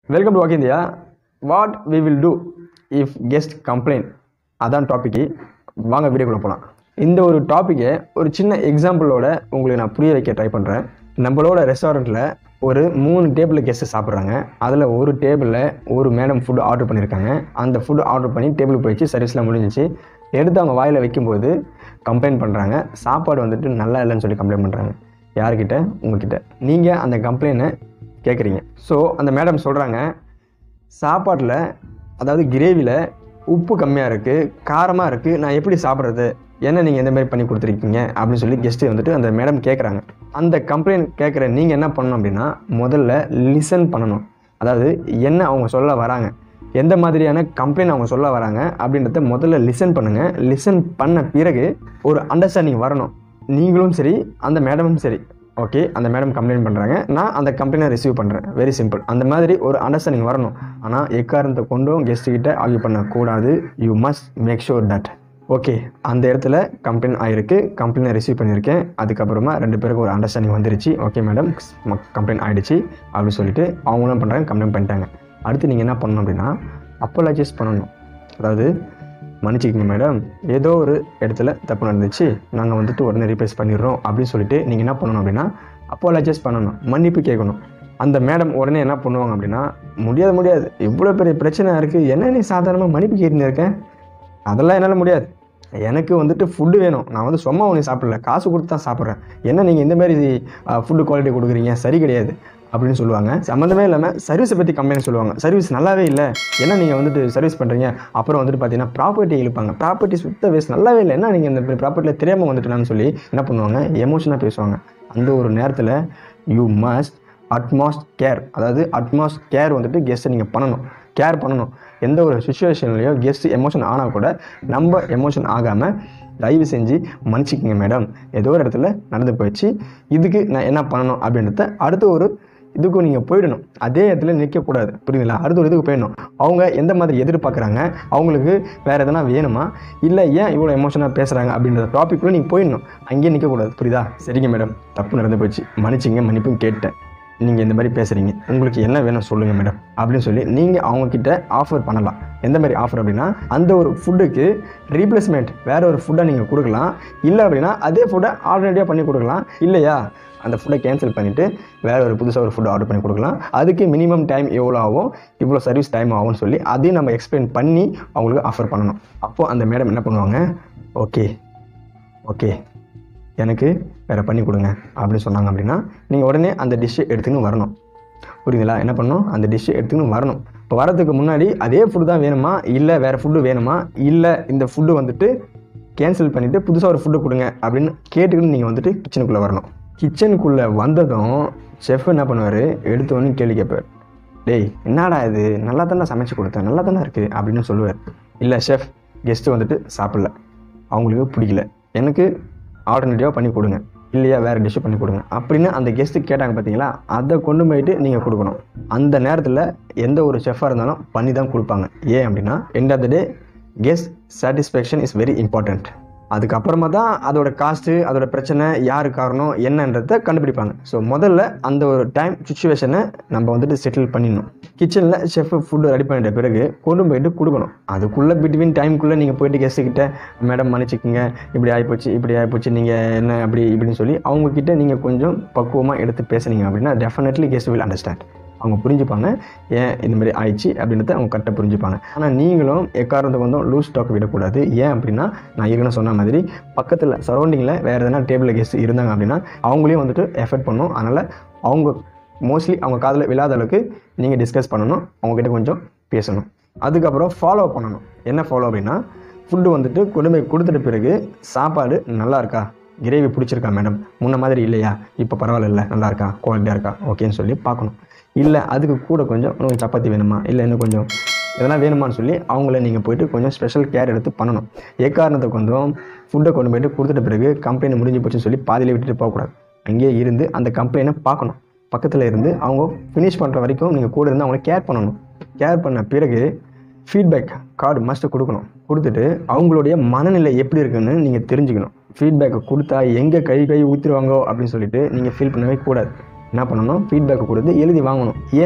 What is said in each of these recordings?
welcome to walk India what we will do if guest complaint அதான் topic வாங்க வீடியோக்குள்ள போகலாம் இந்த ஒரு டாப்பிக்கை ஒரு சின்ன எக்ஸாம்பிளோட உங்களுக்கு நான் புரிய வைக்க ட்ரை பண்ணுறேன் நம்மளோட ரெஸ்டாரண்ட்டில் ஒரு மூணு டேபிளில் கெஸ்ட்டு சாப்பிட்றாங்க அதில் ஒரு டேபிளில் ஒரு மேடம் ஃபுட் ஆர்டர் பண்ணியிருக்காங்க அந்த ஃபுட் ஆர்டர் பண்ணி டேபிளுக்கு போயிடுச்சு சர்வீஸ்லாம் முடிஞ்சிச்சு எடுத்து அவங்க வாயில் வைக்கும்போது கம்ப்ளைண்ட் பண்ணுறாங்க சாப்பாடு வந்துட்டு நல்லா இல்லைன்னு சொல்லி கம்ப்ளைண்ட் பண்ணுறாங்க யார்கிட்ட உங்ககிட்ட நீங்கள் அந்த கம்ப்ளைண்ட்டை கேட்குறீங்க ஸோ அந்த மேடம் சொல்கிறாங்க சாப்பாட்டில் அதாவது கிரேவியில் உப்பு கம்மியாக இருக்குது காரமாக இருக்குது நான் எப்படி சாப்பிட்றது என்ன நீங்கள் இந்த மாதிரி பண்ணி கொடுத்துருக்கீங்க அப்படின்னு சொல்லி கெஸ்ட்டு வந்துட்டு அந்த மேடம் கேட்குறாங்க அந்த கம்ப்ளைண்ட் கேட்குற நீங்கள் என்ன பண்ணணும் அப்படின்னா முதல்ல லிசன் பண்ணணும் அதாவது என்ன அவங்க சொல்ல வராங்க எந்த மாதிரியான கம்ப்ளைண்ட் அவங்க சொல்ல வராங்க அப்படின்றத முதல்ல லிசன் பண்ணுங்கள் லிசன் பண்ண பிறகு ஒரு அண்டர்ஸ்டாண்டிங் வரணும் நீங்களும் சரி அந்த மேடமும் சரி ஓகே அந்த மேடம் கம்ப்ளைண்ட் பண்ணுறாங்க நான் அந்த கம்ப்ளைண்ட்டை ரிசீவ் பண்ணுறேன் வெரி சிம்பிள் அந்த மாதிரி ஒரு அண்டர்ஸ்டாண்டிங் வரணும் ஆனால் எக்காரணத்தை கொண்டும் கெஸ்ட் கிட்ட ஆர்கியூ பண்ணக்கூடாது you must make sure that okay அந்த இடத்துல கம்ப்ளைண்ட் ஆகிருக்கு கம்ப்ளைண்ட் ரிசீவ் பண்ணியிருக்கேன் அதுக்கப்புறமா ரெண்டு பேருக்கு ஒரு அண்டர்ஸ்டாண்டிங் வந்துருச்சு ஓகே மேடம் கம்ப்ளைண்ட் ஆகிடுச்சு அப்படின்னு சொல்லிட்டு அவங்களும் பண்ணுறாங்க கம்ப்ளைண்ட் பண்ணிட்டாங்க அடுத்து நீங்கள் என்ன பண்ணணும் அப்படின்னா அப்போலாஜைஸ் பண்ணணும் அதாவது மன்னிச்சிக்கங்க மேடம் ஏதோ ஒரு இடத்துல தப்பு நடந்துச்சு நாங்கள் வந்துட்டு உடனே ரீப்ளேஸ் பண்ணிடுறோம் அப்படின்னு சொல்லிட்டு நீங்கள் என்ன பண்ணணும் அப்படின்னா அப்போலாஜைஸ் பண்ணணும் மன்னிப்பு கேட்கணும் அந்த மேடம் உடனே என்ன பண்ணுவாங்க அப்படின்னா முடியாது முடியாது இவ்வளோ பெரிய பிரச்சனை இருக்குது என்ன நீ சாதாரணமாக மன்னிப்பு கேட்டுன்னு இருக்கேன் அதெல்லாம் என்னால் முடியாது எனக்கு வந்துட்டு ஃபுட்டு வேணும் நான் வந்து சும்மா ஒன்று சாப்பிடல காசு கொடுத்து தான் சாப்பிட்றேன் என்ன நீங்கள் இந்த மாதிரி ஃபுட்டு குவாலிட்டி கொடுக்குறீங்க சரி கிடையாது அப்படின்னு சொல்லுவாங்க சம்மந்தமே இல்லாமல் சர்வீஸை பற்றி கம்ப்ளைண்ட் சொல்லுவாங்க சர்வீஸ் நல்லாவே இல்லை என்ன நீங்கள் வந்துட்டு சர்வீஸ் பண்ணுறீங்க அப்புறம் வந்துட்டு பார்த்தீங்கன்னா ப்ராப்பர்ட்டி இழுப்பாங்க ப்ராப்பர்ட்டி சுத்த வேஸ்ட் நல்லாவே இல்லை என்ன நீங்கள் இந்த ப்ராப்பர்ட்டியில் தெரியாமல் வந்துட்டுலான்னு சொல்லி என்ன பண்ணுவாங்க எமோஷனாக பேசுவாங்க அந்த ஒரு நேரத்தில் யூ மஸ்ட் அட்மாஸ்ட் கேர் அதாவது அட்மாஸ்ட் கேர் வந்துட்டு கெஸ்ட்டை நீங்கள் பண்ணணும் கேர் பண்ணணும் எந்த ஒரு சுச்சுவேஷன்லையோ கெஸ்ட் எமோஷன் ஆனால் கூட நம்ம எமோஷன் ஆகாமல் தயவு செஞ்சு மன்னிச்சிக்கங்க மேடம் ஏதோ ஒரு இடத்துல நடந்து போயிடுச்சு இதுக்கு நான் என்ன பண்ணணும் அப்படின்றத அடுத்த ஒரு இதுக்கும் நீங்கள் போயிடணும் அதே இடத்துல நிற்கக்கூடாது புரியுதுங்களா அடுத்த ஒரு இதுக்கு போயிடணும் அவங்க எந்த மாதிரி எதிர்பார்க்குறாங்க அவங்களுக்கு வேறு எதனா வேணுமா இல்லை ஏன் இவ்வளோ எமோஷனாக பேசுகிறாங்க அப்படின்ற டாப்பிக்குள்ளே நீங்கள் போயிடணும் அங்கேயே நிற்கக்கூடாது புரியுதா சரிங்க மேடம் தப்பு நடந்து போச்சு மன்னிச்சிங்க மன்னிப்பும் கேட்டேன் நீங்கள் இந்த மாதிரி பேசுகிறீங்க உங்களுக்கு என்ன வேணும் சொல்லுங்கள் மேடம் அப்படின்னு சொல்லி நீங்கள் அவங்கக்கிட்ட ஆஃபர் பண்ணலாம் எந்த மாதிரி ஆஃபர் அப்படின்னா அந்த ஒரு ஃபுட்டுக்கு ரீப்ளேஸ்மெண்ட் வேறு ஒரு ஃபுட்டை நீங்கள் கொடுக்கலாம் இல்லை அப்படின்னா அதே ஃபுட்டை ஆல்ரெடியாக பண்ணி கொடுக்கலாம் இல்லையா அந்த ஃபுட்டை கேன்சல் பண்ணிவிட்டு வேறு ஒரு புதுசாக ஒரு ஃபுட் ஆர்டர் பண்ணி கொடுக்கலாம் அதுக்கு மினிமம் டைம் எவ்வளோ ஆகும் இவ்வளோ சர்வீஸ் டைம் ஆகும்னு சொல்லி அதையும் நம்ம எக்ஸ்பிளைன் பண்ணி அவங்களுக்கு ஆஃபர் பண்ணணும் அப்போது அந்த மேடம் என்ன பண்ணுவாங்க ஓகே ஓகே எனக்கு வேறு பண்ணி கொடுங்க அப்படின்னு சொன்னாங்க அப்படின்னா நீங்கள் உடனே அந்த டிஷ்ஷை எடுத்துன்னு வரணும் புரியுதுங்களா என்ன பண்ணணும் அந்த டிஷ்ஷை எடுத்துன்னு வரணும் இப்போ வரதுக்கு முன்னாடி அதே ஃபுட்டு தான் வேணுமா இல்லை வேறு ஃபுட்டு வேணுமா இல்லை இந்த ஃபுட்டு வந்துட்டு கேன்சல் பண்ணிவிட்டு புதுசாக ஒரு ஃபுட்டு கொடுங்க அப்படின்னு கேட்டுக்கிட்டு நீங்கள் வந்துட்டு கிச்சனுக்குள்ளே வரணும் கிச்சனுக்குள்ளே வந்ததும் செஃப் என்ன பண்ணுவார் எடுத்தோன்னு கேள்வி கேட்பார் டேய் என்னடா இது நல்லா தானே சமைச்சு கொடுத்தேன் நல்லா தானே இருக்குது அப்படின்னு சொல்லுவார் இல்லை ஷெஃப் கெஸ்ட்டு வந்துட்டு சாப்பிடல அவங்களுக்கு பிடிக்கல எனக்கு ஆல்டர்னேட்டிவாக பண்ணி கொடுங்க இல்லையா வேறு டிஷ்ஷு பண்ணி கொடுங்க அப்படின்னு அந்த கெஸ்ட்டு கேட்டாங்க பார்த்தீங்களா அதை கொண்டு போயிட்டு நீங்கள் கொடுக்கணும் அந்த நேரத்தில் எந்த ஒரு செஃப்பாக இருந்தாலும் பண்ணி தான் கொடுப்பாங்க ஏன் அப்படின்னா end of the day guest satisfaction is very important அதுக்கப்புறமா தான் அதோட காஸ்ட்டு அதோட பிரச்சனை யாரு காரணம் என்னன்றதை கண்டுபிடிப்பாங்க ஸோ முதல்ல அந்த ஒரு டைம் சுச்சுவேஷனை நம்ம வந்துட்டு செட்டில் பண்ணிடணும் கிச்சனில் செஃப் ஃபுட்டு ரெடி பண்ணிட்ட பிறகு கொண்டு போயிட்டு கொடுக்கணும் அதுக்குள்ளே பிட்வீன் டைமுக்குள்ளே நீங்கள் போயிட்டு கெஸ்ட்டுக்கிட்ட மேடம் மன்னிச்சிக்கங்க இப்படி ஆகிப்போச்சு இப்படி ஆகிப்போச்சு நீங்கள் என்ன அப்படி இப்படின்னு சொல்லி அவங்கக்கிட்ட நீங்கள் கொஞ்சம் பக்குவமாக எடுத்து பேசுனீங்க அப்படின்னா டெஃபினெட்லி கெஸ்ட் வில் அண்டர்ஸ்டாண்ட் அவங்க புரிஞ்சுப்பாங்க ஏன் இந்த மாதிரி ஆயிடுச்சு அப்படின்றத அவங்க கரெக்டாக புரிஞ்சுப்பாங்க ஆனால் நீங்களும் எக்காரணத்துக்கு வந்து லூஸ் ஸ்டாக் விடக்கூடாது ஏன் அப்படின்னா நான் ஏற்கனவே சொன்ன மாதிரி பக்கத்தில் சரௌண்டிங்கில் வேறு எதனா டேபிளில் கெஸ்ட் இருந்தாங்க அப்படின்னா அவங்களையும் வந்துட்டு எஃபெக்ட் பண்ணும் அதனால் அவங்க மோஸ்ட்லி அவங்க காதில் விழாத அளவுக்கு நீங்கள் டிஸ்கஸ் பண்ணணும் அவங்ககிட்ட கொஞ்சம் பேசணும் அதுக்கப்புறம் ஃபாலோ பண்ணணும் என்ன ஃபாலோ அப்படின்னா ஃபுட்டு வந்துட்டு கொண்டு போய் கொடுத்துட்ட பிறகு சாப்பாடு நல்லா இருக்கா கிரேவி பிடிச்சிருக்கா மேடம் முன்ன மாதிரி இல்லையா இப்போ பரவாயில்ல நல்லா இருக்கா குவாலிட்டியாக இருக்கா ஓகேன்னு சொல்லி பார்க்கணும் இல்லை அதுக்கு கூட கொஞ்சம் இன்னும் சப்பாத்தி வேணுமா இல்லை இன்னும் கொஞ்சம் எதனா வேணுமான்னு சொல்லி அவங்கள நீங்கள் போயிட்டு கொஞ்சம் ஸ்பெஷல் கேர் எடுத்து பண்ணணும் எக்காரணத்தை கொஞ்சம் ஃபுட்டை கொண்டு போயிட்டு கொடுத்துட்ட பிறகு கம்ப்ளைண்ட் முடிஞ்சு போச்சுன்னு சொல்லி பாதியில் விட்டுட்டு போகக்கூடாது அங்கேயே இருந்து அந்த கம்ப்ளைண்ட்டை பார்க்கணும் பக்கத்தில் இருந்து அவங்க ஃபினிஷ் பண்ணுற வரைக்கும் நீங்கள் கூட இருந்து அவங்கள கேர் பண்ணணும் கேர் பண்ண பிறகு ஃபீட்பேக் கார்டு மஸ்ட்டு கொடுக்கணும் கொடுத்துட்டு அவங்களுடைய மனநிலை எப்படி இருக்குன்னு நீங்கள் தெரிஞ்சுக்கணும் ஃபீட்பேக்கை கொடுத்தா எங்கே கை கை ஊற்றிடுவாங்கோ அப்படின்னு சொல்லிட்டு நீங்கள் ஃபீல் பண்ணவே கூடாது என்ன பண்ணணும் ஃபீட்பேக்கை கொடுத்து எழுதி வாங்கணும் ஏன்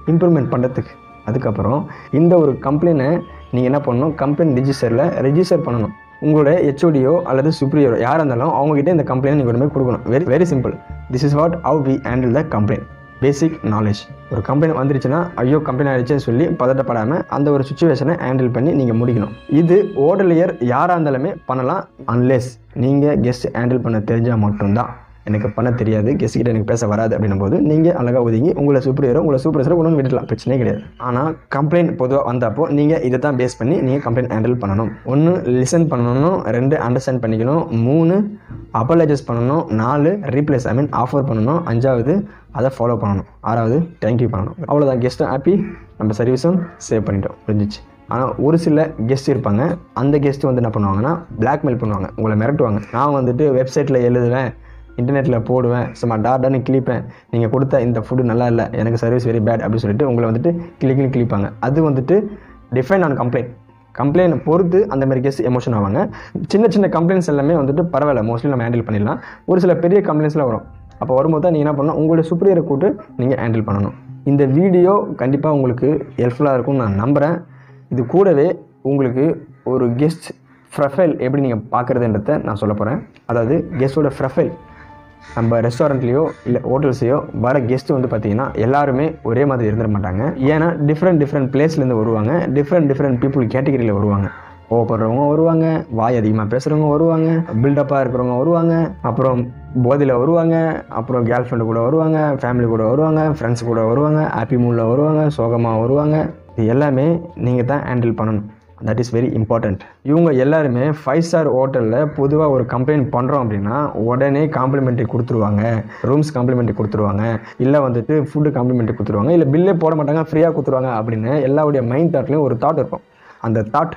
இம்ப்ரூவ்மெண்ட் பண்ணுறதுக்கு அதுக்கப்புறம் இந்த ஒரு கம்ப்ளைண்ட்டை நீங்கள் என்ன பண்ணணும் கம்ப்ளைண்ட் ரிஜிஸ்டரில் ரெஜிஸ்டர் பண்ணணும் உங்களோட ஹெச்ஓடியோ அல்லது சுப்ரியரோ யாராக இருந்தாலும் அவங்ககிட்ட இந்த கம்ப்ளைண்ட் நீங்கள் கொண்டு போய் கொடுக்கணும் very very simple this is what how we handle the complaint basic knowledge ஒரு கம்ப்ளைண்ட் வந்துருச்சுன்னா ஐயோ கம்ப்ளைண்ட் ஆயிடுச்சுன்னு சொல்லி பதட்டப்படாமல் அந்த ஒரு சுச்சுவேஷனை ஹேண்டில் பண்ணி நீங்கள் முடிக்கணும் இது ஓடலியர் யாராக இருந்தாலுமே பண்ணலாம் அன்லெஸ் நீங்கள் கெஸ்ட் ஹேண்டில் பண்ண தெரிஞ்சால் மட்டும்தான் எனக்கு பண்ண தெரியாது கெஸ்ட் கிட்ட எனக்கு பேச வராது அப்படின்னும் போது நீங்கள் அழகாக ஒதுங்கி உங்களை சூப்பரியரோ உங்களை சூப்பர்ஸரோ கொண்டு வந்து விடலாம் பிரச்சனையே கிடையாது ஆனால் கம்ப்ளைண்ட் பொதுவாக வந்தப்போ நீங்கள் இதை தான் பேஸ் பண்ணி நீங்கள் கம்ப்ளைண்ட் ஹேண்டில் பண்ணணும் ஒன்று லிசன் பண்ணணும் ரெண்டு அண்டர்ஸ்டாண்ட் பண்ணிக்கணும் மூணு அப்பாலஜைஸ் பண்ணணும் நாலு ரீப்ளேஸ் ஐ மீன் ஆஃபர் பண்ணணும் அஞ்சாவது அதை ஃபாலோ பண்ணணும் ஆறாவது தேங்க்யூ பண்ணணும் அவ்வளோதான் கெஸ்ட்டும் ஹாப்பி நம்ம சர்வீஸும் சேவ் பண்ணிட்டோம் புரிஞ்சிச்சு ஆனால் ஒரு சில கெஸ்ட் இருப்பாங்க அந்த கெஸ்ட் வந்து என்ன பண்ணுவாங்கன்னா பிளாக்மெயில் பண்ணுவாங்க உங்களை மிரட்டுவாங்க நான் வந்துட்டு வெப்சைட்டில் எழுதுவேன் இன்டர்நெட்டில் போடுவேன் சும்மா டாடான்னு கிளிப்பேன் நீங்கள் கொடுத்த இந்த ஃபுட்டு நல்லா இல்லை எனக்கு சர்வீஸ் வெரி பேட் அப்படின்னு சொல்லிட்டு உங்களை வந்துட்டு கிளி கிளி கிளிப்பாங்க அது வந்துட்டு டிஃபைன் ஆன் கம்ப்ளைண்ட் கம்ப்ளைண்ட் பொறுத்து அந்த மாதிரி கேஸ் எமோஷன் ஆவாங்க சின்ன சின்ன கம்ப்ளைண்ட்ஸ் எல்லாமே வந்துட்டு பரவாயில்ல மோஸ்ட்லி நம்ம ஹேண்டில் பண்ணிடலாம் ஒரு சில பெரிய கம்ப்ளைண்ட்ஸ்லாம் வரும் அப்போ வரும்போது தான் நீங்கள் என்ன பண்ணணும் உங்களுடைய சுப்ரியரை கூட்டு நீங்கள் ஹேண்டில் பண்ணணும் இந்த வீடியோ கண்டிப்பாக உங்களுக்கு ஹெல்ப்ஃபுல்லாக இருக்கும்னு நான் நம்புகிறேன் இது கூடவே உங்களுக்கு ஒரு கெஸ்ட் ப்ரொஃபைல் எப்படி நீங்கள் பார்க்குறதுன்றத நான் சொல்ல போகிறேன் அதாவது கெஸ்ட்டோட ப்ரொஃபைல் நம்ம ரெஸ்டாரண்ட்லேயோ இல்லை ஹோட்டல்ஸையோ வர கெஸ்ட் வந்து பார்த்தீங்கன்னா எல்லாருமே ஒரே மாதிரி இருந்துட மாட்டாங்க ஏன்னா டிஃப்ரெண்ட் டிஃப்ரெண்ட் பிளேஸ்லேருந்து வருவாங்க டிஃப்ரெண்ட் டிஃப்ரெண்ட் பீப்புள் கேட்டகரியில் வருவாங்க கோவப்படுறவங்க வருவாங்க வாய் அதிகமாக பேசுகிறவங்க வருவாங்க பில்டப்பாக இருக்கிறவங்க வருவாங்க அப்புறம் போதையில் வருவாங்க அப்புறம் கேர்ள் ஃப்ரெண்டு கூட வருவாங்க ஃபேமிலி கூட வருவாங்க ஃப்ரெண்ட்ஸ் கூட வருவாங்க ஹாப்பி மூடில் வருவாங்க சோகமாக வருவாங்க இது எல்லாமே நீங்கள் தான் ஹேண்டில் பண்ணணும் தட் இஸ் வெரி இம்பார்ட்டண்ட் இவங்க எல்லாருமே ஃபைவ் ஸ்டார் ஹோட்டலில் பொதுவாக ஒரு கம்ப்ளைண்ட் பண்ணுறோம் அப்படின்னா உடனே காம்ப்ளிமெண்ட்ரி கொடுத்துருவாங்க ரூம்ஸ் காம்ப்ளிமெண்ட்ரி கொடுத்துருவாங்க இல்லை வந்துட்டு ஃபுட்டு காம்ப்ளிமெண்ட்ரி கொடுத்துருவாங்க இல்லை பில்லே போட மாட்டாங்க ஃப்ரீயாக கொடுத்துருவாங்க அப்படின்னு எல்லாருடைய மைண்ட் தாட்லேயும் ஒரு தாட் இருக்கும் அந்த தாட்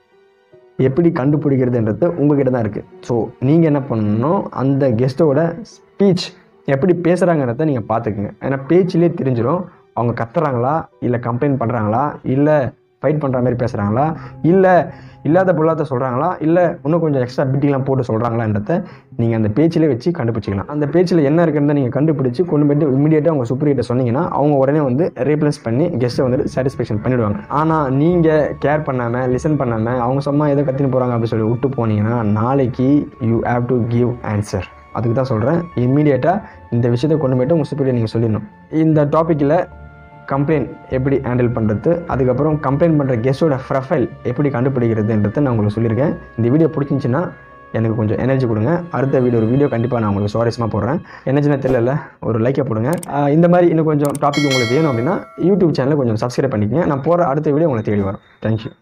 எப்படி கண்டுபிடிக்கிறதுன்றது உங்ககிட்ட தான் இருக்குது ஸோ நீங்கள் என்ன பண்ணணும் அந்த கெஸ்ட்டோட ஸ்பீச் எப்படி பேசுகிறாங்கிறத நீங்கள் பார்த்துக்குங்க ஏன்னா பேச்சிலே தெரிஞ்சிடும் அவங்க கத்துறாங்களா இல்லை கம்ப்ளைண்ட் பண்ணுறாங்களா இல்லை ஃபைட் பண்ணுற மாதிரி பேசுகிறாங்களா இல்லை இல்லாத பொருளாத சொல்கிறாங்களா இல்லை இன்னும் கொஞ்சம் எக்ஸ்ட்ரா பிட்டிலாம் போட்டு சொல்கிறாங்களான்றத நீங்கள் அந்த பேச்சிலே வச்சு கண்டுபிடிச்சிக்கலாம் அந்த பேச்சில் என்ன இருக்குன்றத நீங்கள் கண்டுபிடிச்சி கொண்டு போயிட்டு இமீடியட்டாக உங்கள் சுப்ரியர்கிட்ட சொன்னீங்கன்னா அவங்க உடனே வந்து ரீப்ளேஸ் பண்ணி கெஸ்ட்டை வந்து சாட்டிஸ்ஃபேக்ஷன் பண்ணிவிடுவாங்க ஆனால் நீங்கள் கேர் பண்ணாமல் லிசன் பண்ணாமல் அவங்க சும்மா எதோ கத்தின்னு போகிறாங்க அப்படின்னு சொல்லி விட்டு போனீங்கன்னா நாளைக்கு you have to give answer அதுக்கு தான் சொல்கிறேன் இம்மீடியட்டாக இந்த விஷயத்தை கொண்டு போயிட்டு உங்கள் சுப்ரியர் நீங்கள் சொல்லிடணும் இந்த டாப்பிக்கில் கம்ப்ளைண்ட் எப்படி ஹேண்டில் பண்ணுறது அதுக்கப்புறம் கம்ப்ளைண்ட் பண்ணுற கெஸ்ட்டோட ப்ரொஃபைல் எப்படி கண்டுபிடிக்கிறதுன்றதை நான் உங்களுக்கு சொல்லியிருக்கேன் இந்த வீடியோ பிடிச்சிருந்துச்சின்னா எனக்கு கொஞ்சம் எனர்ஜி கொடுங்க அடுத்த வீடியோ ஒரு வீடியோ கண்டிப்பாக நான் உங்களுக்கு சுவாரஸ்யமாக போடுறேன் எனர்ஜினா தெரியல ஒரு லைக்கை போடுங்க ஆஹ் இந்த மாதிரி இன்னும் கொஞ்சம் டாபிக் உங்களுக்கு வேணும் அப்படின்னா யூடியூப் சேனலை கொஞ்சம் சப்ஸ்கிரைப் பண்ணிக்கங்க நான் போகிற அடுத்த வீடியோ உங்களுக்கு தேடி வரும் தேங்க்யூ